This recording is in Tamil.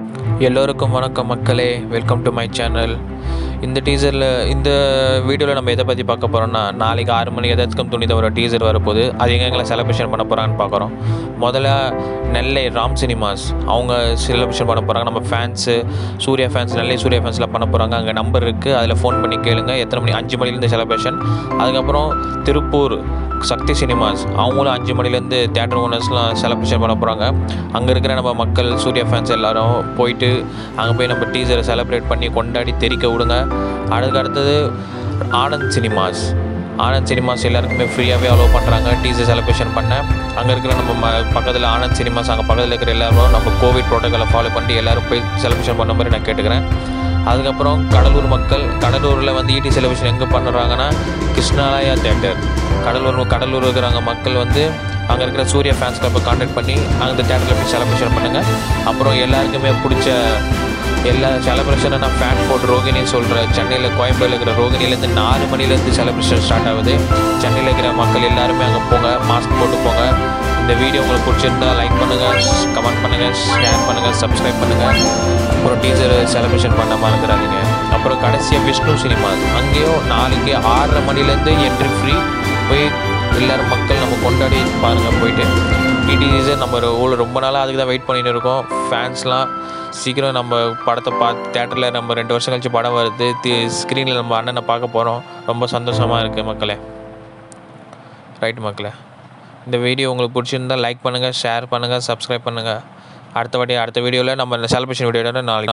எல்லோருக்கும் வணக்கம் மக்களே வெல்கம் டு மை சேனல் இந்த டீசரில் இந்த வீடியோவில் நம்ம எதை பற்றி பார்க்க போகிறோம்னா நாளைக்கு ஆறு மணி எதாச்சும் துணித ஒரு டீசர் வரப்போகுது அது எங்கெங்கெல்லாம் செலிப்ரேஷன் பண்ண போகிறாங்கன்னு பார்க்குறோம் முதல்ல நெல்லை ராம் சினிமாஸ் அவங்க செலிப்ரேஷன் பண்ண போகிறாங்க நம்ம ஃபேன்ஸு சூர்யா ஃபேன்ஸ் நெல்லை சூர்யா ஃபேன்ஸில் பண்ண போகிறாங்க அங்கே நம்பர் இருக்குது அதில் ஃபோன் பண்ணி கேளுங்க எத்தனை மணி அஞ்சு மணிலேருந்து செலிப்ரேஷன் அதுக்கப்புறம் திருப்பூர் சக்தி சினிமாஸ் அவங்களும் அஞ்சு மணிலேருந்து தேட்டர் ஓனர்ஸ்லாம் செலிப்ரேஷன் பண்ண போகிறாங்க அங்கே இருக்கிற நம்ம மக்கள் சூர்யா ஃபேன்ஸ் எல்லாரும் போயிட்டு அங்கே போய் நம்ம டீசரை செலிப்ரேட் பண்ணி கொண்டாடி தெரிக்க விடுங்க அதுக்கு அடுத்தது ஆனந்த் சினிமாஸ் ஆனந்த் சினிமாஸ் எல்லாருக்குமே ஃப்ரீயாகவே அலோவ் பண்ணுறாங்க டீசர் செலிப்ரேஷன் பண்ண அங்கே இருக்கிற நம்ம ம பக்கத்தில் ஆனந்த் சினிமாஸ் அங்கே பக்கத்தில் இருக்கிற எல்லாரும் நம்ம கோவிட் ப்ரோட்டோக்காலை ஃபாலோ பண்ணி எல்லோரும் போய் செலிப்ரேஷன் பண்ண மாதிரி நான் கேட்டுக்கிறேன் அதுக்கப்புறம் கடலூர் மக்கள் கடலூரில் வந்து ஈடி செலிப்ரேஷன் எங்கே பண்ணுறாங்கன்னா கிருஷ்ணாலயா தேட்டர் கடலூர் கடலூர் இருக்கிறாங்க மக்கள் வந்து அங்கே இருக்கிற சூர்யா ஃபேன்ஸ் கிளப்பை காண்டாக்ட் பண்ணி அந்த தேட்டரில் போய் செலிப்ரேஷன் பண்ணுங்கள் அப்புறம் எல்லாருக்குமே பிடிச்ச எல்லா செலிப்ரேஷனை நான் ஃபேன் போர்ட் ரோகிணி சொல்கிறேன் சென்னையில் கோயம்பேடில் இருக்கிற ரோகிணிலேருந்து நாலு மணிலேருந்து செலிப்ரேஷன் ஸ்டார்ட் ஆகுது சென்னையில் இருக்கிற மக்கள் எல்லாருமே அங்கே போங்க மாஸ்க் போட்டு போங்க இந்த வீடியோ உங்களுக்கு பிடிச்சிருந்தா லைக் பண்ணுங்கள் கமெண்ட் பண்ணுங்கள் ஷேர் பண்ணுங்கள் சப்ஸ்கிரைப் பண்ணுங்கள் அப்புறம் டீச்சர் செலிப்ரேஷன் பண்ண மறந்துடாதீங்க அப்புறம் கடைசியாக விஷ்ணு சினிமாஸ் அங்கேயும் நாளைக்கு ஆறரை மணிலேருந்து என்ட்ரி ஃப்ரீ போய் எல்லாரும் மக்கள் நம்ம கொண்டாடி பாருங்கள் போயிட்டு டிடிஸை நம்ம ஒரு ரொம்ப நாளாக அதுக்கு தான் வெயிட் பண்ணிட்டு இருக்கோம் ஃபேன்ஸ்லாம் சீக்கிரம் நம்ம படத்தை பார்த்து தேட்டரில் நம்ம ரெண்டு வருஷம் கழிச்சு படம் வருது ஸ்க்ரீனில் நம்ம அண்ணனை பார்க்க போகிறோம் ரொம்ப சந்தோஷமாக இருக்குது மக்களே ரைட் மக்களே இந்த வீடியோ உங்களுக்கு பிடிச்சிருந்தா லைக் பண்ணுங்கள் ஷேர் பண்ணுங்கள் சப்ஸ்கிரைப் பண்ணுங்கள் அடுத்த வாட்டி அடுத்த வீடியோவில் நம்ம செலிப்ரேஷன் வீடியோவில் நாளைக்கு